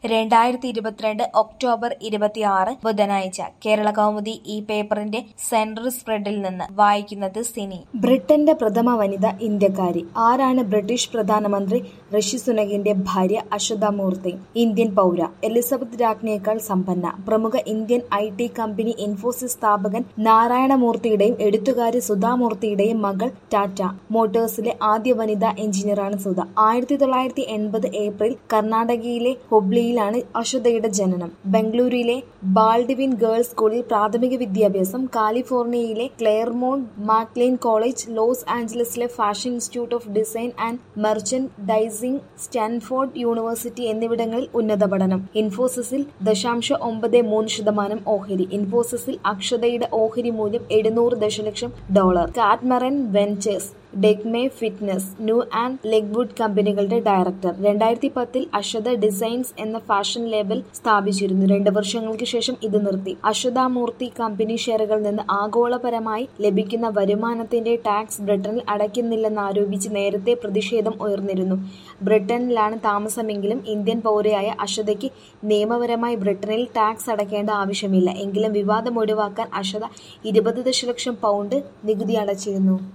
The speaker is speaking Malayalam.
രണ്ടായിരത്തി ഇരുപത്തിരണ്ട് ഒക്ടോബർ ഇരുപത്തിയാറ് ബുധനാഴ്ച കേരള കൗമുദി ഈ പേപ്പറിന്റെ സെൻട്രൽ സ്പ്രെഡിൽ നിന്ന് വായിക്കുന്നത് സിനി ബ്രിട്ടന്റെ പ്രഥമ വനിത ഇന്ത്യക്കാരി ആരാണ് ബ്രിട്ടീഷ് പ്രധാനമന്ത്രി ഋഷി സുനകിന്റെ ഭാര്യ അശ്വത മൂർത്തി ഇന്ത്യൻ പൗര എലിസബത്ത് രാജ്ഞിയേക്കാൾ സമ്പന്ന പ്രമുഖ Indian I T company Infosys സ്ഥാപകൻ നാരായണമൂർത്തിയുടെയും എഴുത്തുകാരി സുധാമൂർത്തിയുടെയും മകൾ ടാറ്റ മോട്ടോഴ്സിലെ ആദ്യ വനിതാ എഞ്ചിനീയറാണ് സുധ ആയിരത്തി തൊള്ളായിരത്തി എൺപത് ഏപ്രിൽ കർണാടകയിലെ ഹുബ്ലിയിലാണ് അശ്വതയുടെ ജനനം ബംഗളൂരുവിലെ ബാൾഡിവിൻ ഗേൾസ് സ്കൂളിൽ പ്രാഥമിക വിദ്യാഭ്യാസം കാലിഫോർണിയയിലെ ക്ലെയർമോണ്ട് മാക്ലീൻ കോളേജ് ലോസ് ആഞ്ചലസിലെ fashion institute of design and merchandising Stanford university എന്നിവിടങ്ങളിൽ ഉന്നത പഠനം ഇൻഫോസിസിൽ ദശാംശ ഒമ്പത് മൂന്ന് ശതമാനം ഓഹരി ഇൻഫോസിസിൽ അക്ഷതയുടെ ഓഹരി മൂല്യം എഴുന്നൂറ് ദശലക്ഷം dollar Catamaran Ventures Digme fitness New and Lingwood കമ്പനികളുടെ ഡയറക്ടർ രണ്ടായിരത്തി പത്തിൽ അശ്വത ഡിസൈൻസ് എന്ന ഫാഷൻ ലേബൽ സ്ഥാപിച്ചിരുന്നു രണ്ട് വർഷങ്ങൾക്ക് ശേഷം ഇത് നിർത്തി അശ്വതാമൂർത്തി കമ്പനി ഷെയറുകളിൽ നിന്ന് ആഗോളപരമായി ലഭിക്കുന്ന വരുമാനത്തിന്റെ ടാക്സ് ബ്രിട്ടനിൽ അടയ്ക്കുന്നില്ലെന്നാരോപിച്ച് നേരത്തെ പ്രതിഷേധം ഉയർന്നിരുന്നു ബ്രിട്ടനിലാണ് താമസമെങ്കിലും ഇന്ത്യൻ പൗരയായ അശ്വതയ്ക്ക് നിയമപരമായി ബ്രിട്ടനിൽ ടാക്സ് അടയ്ക്കേണ്ട ആവശ്യമില്ല എങ്കിലും വിവാദം ഒഴിവാക്കാൻ അശ്വത ഇരുപത് ദശലക്ഷം പൗണ്ട് നികുതി അടച്ചിരുന്നു